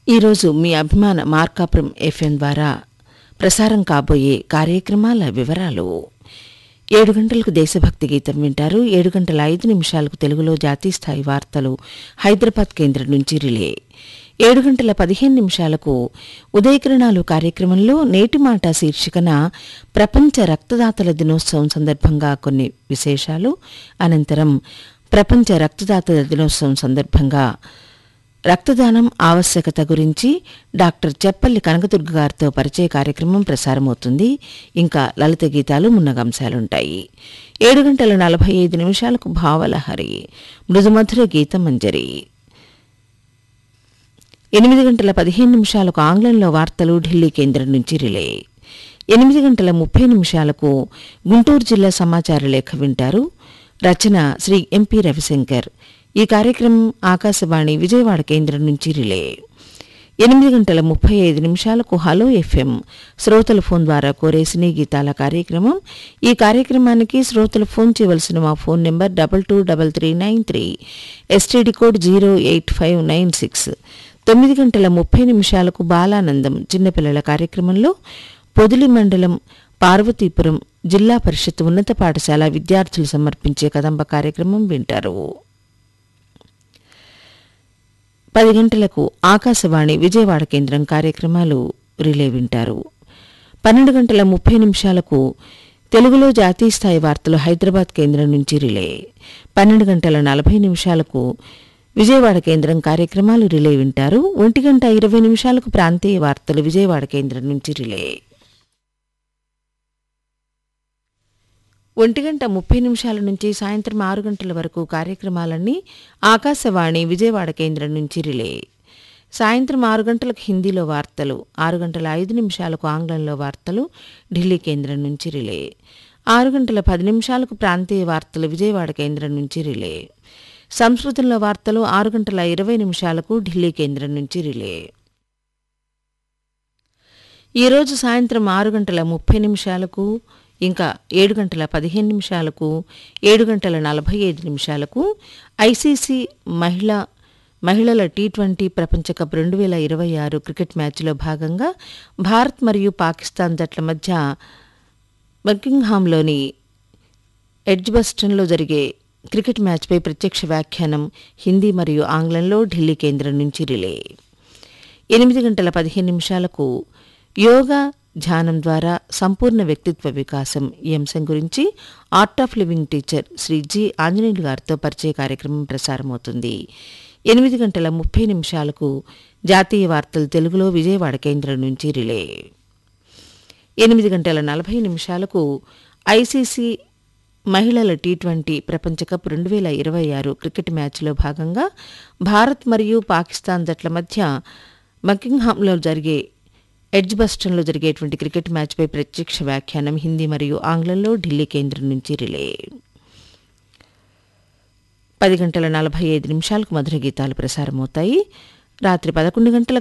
ఈరోజు మీ అభిమాన మార్కాపురం ఎఫ్ఎం ద్వారా ప్రసారం కాబోయే కార్యక్రమాల వివరాలు ఏడు గంటలకు దేశభక్తి గీతం వింటారు ఏడు గంటల ఐదు నిమిషాలకు తెలుగులో జాతీయ స్థాయి వార్తలు హైదరాబాద్ కేంద్రం నుంచి రిలే ఏడు గంటల పదిహేను నిమిషాలకు ఉదయకిరణాలు కార్యక్రమంలో నేటి మాట శీర్షికన ప్రపంచ రక్తదాతల దినోత్సవం సందర్భంగా కొన్ని విశేషాలు అనంతరం ప్రపంచ రక్తదాతల దినోత్సవం సందర్భంగా రక్తదానం ఆవశ్యకత గురించి డాక్టర్ చెప్పల్లి కనకదుర్గ గారితో పరిచయ కార్యక్రమం ప్రసారమవుతుంది ఇంకా లలిత గీతాలు మున్నగంశాలుంటాయి ఏడు గంటల నలభై ఐదు నిమిషాలకు భావలహరి మృదుమధుర గీత మంజరి ఎనిమిది గంటల పదిహేను నిమిషాలకు ఆంగ్లంలో వార్తలు ఢిల్లీ కేంద్రం నుంచి రిలే ఎనిమిది గంటల ముప్పై నిమిషాలకు గుంటూరు జిల్లా సమాచార లేఖ వింటారు రచన శ్రీ ఎంపీ రవిశంకర్ ఈ కార్యక్రమం ఆకాశవాణి విజయవాడ కేంద్రం నుంచి రిలే ఎనిమిది గంటల ముప్పై ఐదు నిమిషాలకు హలో ఎఫ్ఎం శ్రోతల ఫోన్ ద్వారా కోరే సినీ గీతాల కార్యక్రమం ఈ కార్యక్రమానికి శ్రోతలు ఫోన్ చేయవలసిన మా phone number double two double three nine three STD code zero eight five nine six తొమ్మిది గంటల ముప్పై నిమిషాలకు బాలానందం చిన్నపిల్లల కార్యక్రమంలో పొదిలి మండలం పార్వతీపురం జిల్లా పరిషత్ ఉన్నత పాఠశాల విద్యార్థులు సమర్పించే కదంబ కార్యక్రమం వింటారు పది గంటలకు ఆకాశవాణి విజయవాడ కేంద్రం కార్యక్రమాలు రిలే వింటారు పన్నెండు గంటల ముప్పై నిమిషాలకు తెలుగులో జాతీయ స్థాయి వార్తలు హైదరాబాద్ కేంద్రం నుంచి రిలే పన్నెండు గంటల నలభై నిమిషాలకు విజయవాడ కేంద్రం కార్యక్రమాలు రిలే వింటారు ఒంటి గంట ఇరవై నిమిషాలకు ప్రాంతీయ వార్తలు విజయవాడ కేంద్రం నుంచి రిలే ఒంటి గంట ముప్పై నిమిషాల నుంచి సాయంత్రం ఆరు గంటల వరకు కార్యక్రమాలన్నీ ఆకాశవాణి విజయవాడ కేంద్రం నుంచి రిలే సాయంత్రం ఆరు గంటలకు హిందీలో వార్తలు ఆరు గంటల ఐదు నిమిషాలకు ఆంగ్లంలో వార్తలు ఢిల్లీ కేంద్రం నుంచి రిలే ఆరు గంటల పది నిమిషాలకు ప్రాంతీయ వార్తలు విజయవాడ కేంద్రం నుంచి రిలే సంస్కృతంలో వార్తలు ఆరు గంటల ఇరవై నిమిషాలకు ఢిల్లీ కేంద్రం నుంచి రిలే ఈరోజు సాయంత్రం ఆరు గంటల ముప్పై నిమిషాలకు ఇంకా ఏడు గంటల పదిహేను నిమిషాలకు ఏడు గంటల నలభై ఐదు నిమిషాలకు ఐసీసీ మహిళా మహిళల టీ ట్వంటీ ప్రపంచ కప్ రెండు వేల ఇరవై ఆరు క్రికెట్ మ్యాచ్లో భాగంగా భారత్ మరియు పాకిస్తాన్ జట్ల మధ్య బర్కింగ్హామ్లోని ఎడ్జ్బస్టన్లో జరిగే క్రికెట్ మ్యాచ్పై ప్రత్యక్ష వ్యాఖ్యానం హిందీ మరియు ఆంగ్లంలో ఢిల్లీ కేంద్రం నుంచి రిలే ఎనిమిది గంటల పదిహేను నిమిషాలకు యోగా ధ్యానం ద్వారా సంపూర్ణ వ్యక్తిత్వ వికాసం ఈ అంశం గురించి art of living teacher Shri G Anjaneyulu గారితో పరిచయ కార్యక్రమం ప్రసారమవుతుంది ఎనిమిది గంటల ముప్పై నిమిషాలకు జాతీయ వార్తలు తెలుగులో విజయవాడ కేంద్రం నుంచి రిలే ఎనిమిది గంటల నలభై నిమిషాలకు ఐసీసీ మహిళల టీ ట్వంటీ ప్రపంచ కప్ రెండు వేల ఇరవై ఆరు క్రికెట్ మ్యాచ్లో భాగంగా భారత్ మరియు పాకిస్తాన్ జట్ల మధ్య బకింగ్హామ్లో జరిగే ఎడ్జ్బస్టన్లో జరిగేటువంటి క్రికెట్ మ్యాచ్పై ప్రత్యక్ష వ్యాఖ్యానం హిందీ మరియు ఆంగ్లంలో ఢిల్లీ కేంద్రం నుంచి రిలే పది గంటల నలభై ఐదు నిమిషాలకు మధుర గీతాలు ప్రసారమవుతాయి రాత్రి పదకొండు గంటలకు